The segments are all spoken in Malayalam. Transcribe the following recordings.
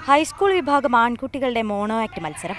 ഹൈസ്കൂൾ വിഭാഗം ആൺകുട്ടികളുടെ മോണോ ആക്ട് മത്സരം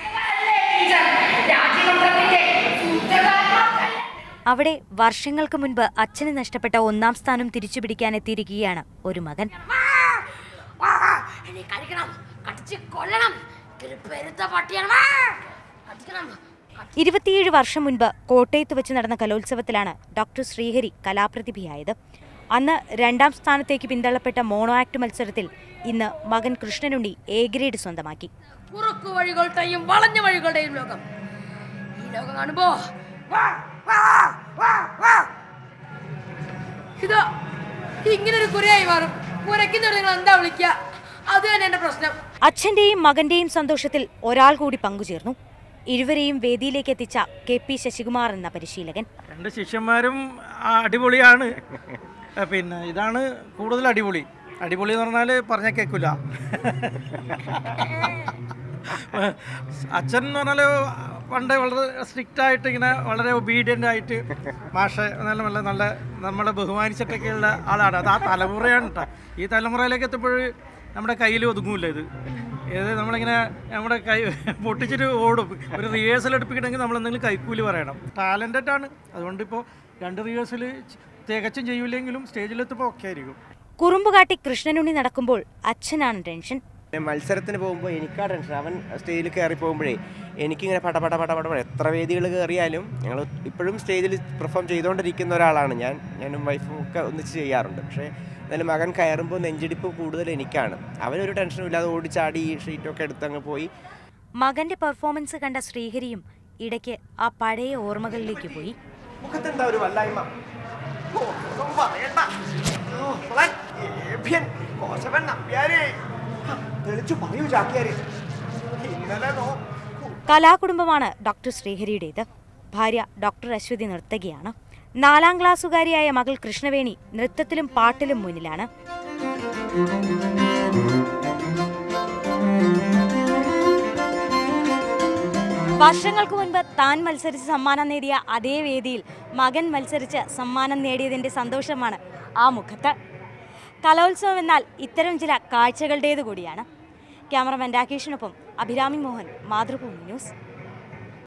അവിടെ വർഷങ്ങൾക്ക് മുൻപ് അച്ഛന് നഷ്ടപ്പെട്ട ഒന്നാം സ്ഥാനം തിരിച്ചുപിടിക്കാൻ എത്തിയിരിക്കുകയാണ് ഒരു മകൻ എന്നെ കടിക്കണം കടിച്ച് കൊല്ലണം ഇതൊരു പെരുത്ത പട്ടിയാണ് വാ! കടിക്കണം ഇരുപത്തിയേഴ് വർഷം മുൻപ് കോട്ടയത്ത് വെച്ച് നടന്ന കലോത്സവത്തിലാണ് ഡോക്ടർ ശ്രീഹരി കലാപ്രതിഭയായത് അന്ന് രണ്ടാം സ്ഥാനത്തേക്ക് പിന്തള്ളപ്പെട്ട മോണോ ആക്ട് മത്സരത്തിൽ ഇന്ന് മകൻ കൃഷ്ണനുണ്ണി എ ഗ്രേഡ് സ്വന്തമാക്കി കുറുക്കു വഴികളുടെയും വളഞ്ഞ വഴികളുടെയും ലോകം ഈ ലോകം കാണുമ്പോ വാ, വാ, വാ, വാ. ഇതാ ഇങ്ങനെ ഒരു കുരയായി മാറും കുരയ്ക്കുന്നവർ നിങ്ങൾ എന്താ വിളിക്കുക അത് തന്നെ എന്റെ പ്രശ്നം അച്ഛന്റെയും മകന്റെയും സന്തോഷത്തിൽ ഒരാൾ കൂടി പങ്കുചേർന്നു ഇരുവരെയും വേദിയിലേക്ക് എത്തിച്ച കെ പി ശശികുമാർ എന്ന പരിശീലകൻ രണ്ട് ശിഷ്യന്മാരും ആ, അടിപൊളിയാണ് പിന്നെ ഇതാണ് കൂടുതൽ അടിപൊളി അടിപൊളി എന്ന് പറഞ്ഞാൽ പറഞ്ഞ കേൾക്കില്ല അച്ഛൻ എന്ന് പറഞ്ഞാൽ പണ്ട് വളരെ സ്ട്രിക്റ്റ് ആയിട്ട് ഇങ്ങനെ വളരെ ഒബീഡിയൻ്റ് ആയിട്ട് മാഷ നല്ല നല്ല നല്ല നമ്മളെ ബഹുമാനിച്ചിട്ടൊക്കെയുള്ള ആളാണ് അത് ആ തലമുറയാണ് കേട്ടോ ഈ തലമുറയിലേക്ക് എത്തുമ്പോൾ നമ്മുടെ കയ്യിൽ ഒതുങ്ങൂല ഇത് ഏത് നമ്മളിങ്ങനെ നമ്മുടെ കൈ പൊട്ടിച്ചിട്ട് ഓടും ഒരു റിഹേഴ്സൽ എടുപ്പിക്കണമെങ്കിൽ നമ്മൾ എന്തെങ്കിലും കൈക്കൂലി പറയണം ടാലൻറ്റഡ് ആണ് അതുകൊണ്ട് ഇപ്പോൾ രണ്ട് റിഹേഴ്സൽ തികച്ചും ചെയ്യൂലെങ്കിലും സ്റ്റേജിലെത്തുമ്പോൾ ഒക്കെ ആയിരിക്കും കുറുമ്പ് കാട്ടി കൃഷ്ണനുണ്ണി നടക്കുമ്പോൾ അച്ഛനാണ് ടെൻഷൻ പിന്നെ മത്സരത്തിന് പോകുമ്പോൾ എനിക്കാ ടെൻഷൻ അവൻ സ്റ്റേജിൽ കയറി പോകുമ്പോഴേ എനിക്കിങ്ങനെ പട പട പട പട പട എത്ര വേദികൾ കയറിയാലും ഞങ്ങൾ ഇപ്പോഴും സ്റ്റേജിൽ പെർഫോം ചെയ്തുകൊണ്ടിരിക്കുന്ന ഒരാളാണ് ഞാൻ ഞാനും വൈഫും ഒക്കെ ഒന്നിച്ച് ചെയ്യാറുണ്ട് പക്ഷേ എന്നാലും മകൻ കയറുമ്പോൾ നെഞ്ചിടിപ്പ് കൂടുതൽ എനിക്കാണ് അവനൊരു ടെൻഷനും ഇല്ലാതെ ഓടിച്ചാടി ഈ ഷീറ്റൊക്കെ എടുത്ത് അങ്ങ് പോയി മകന്റെ പെർഫോമൻസ് കണ്ട ശ്രീഹരിയും ഇടയ്ക്ക് ആ പഴയ ഓർമ്മകളിലേക്ക് പോയി മുഖത്തെന്താ ഒരു വല്ലായ്മ ഓ, ഒന്നും പറയണ്ട. ഓ, പുളൻ, ഏഭ്യൻ, കോശവൻ നമ്പ്യാരെ. ഹ, തെളിച്ചു പറയൂ ചാക്യാരെ ഇന്നലെ നോ കലാകുടുംബമാണ് ഡോക്ടർ ശ്രീഹരിയുടേത് ഭാര്യ ഡോക്ടർ അശ്വതി നർത്തകിയാണ് നാലാം ക്ലാസ്സുകാരിയായ മകൾ കൃഷ്ണവേണി നൃത്തത്തിലും പാട്ടിലും മുന്നിലാണ് വർഷങ്ങൾക്ക് മുൻപ് താൻ മത്സരിച്ച് സമ്മാനം നേടിയ അതേ വേദിയിൽ മകൻ മത്സരിച്ച് സമ്മാനം നേടിയതിന്റെ സന്തോഷമാണ് ആ മുഖത്ത് കലോത്സവം എന്നാൽ ഇത്തരം ചില കാഴ്ചകളുടേത് കൂടിയാണ് ക്യാമറമാൻ രാകേഷിനൊപ്പം അഭിരാമി മോഹൻ മാതൃഭൂമി ന്യൂസ്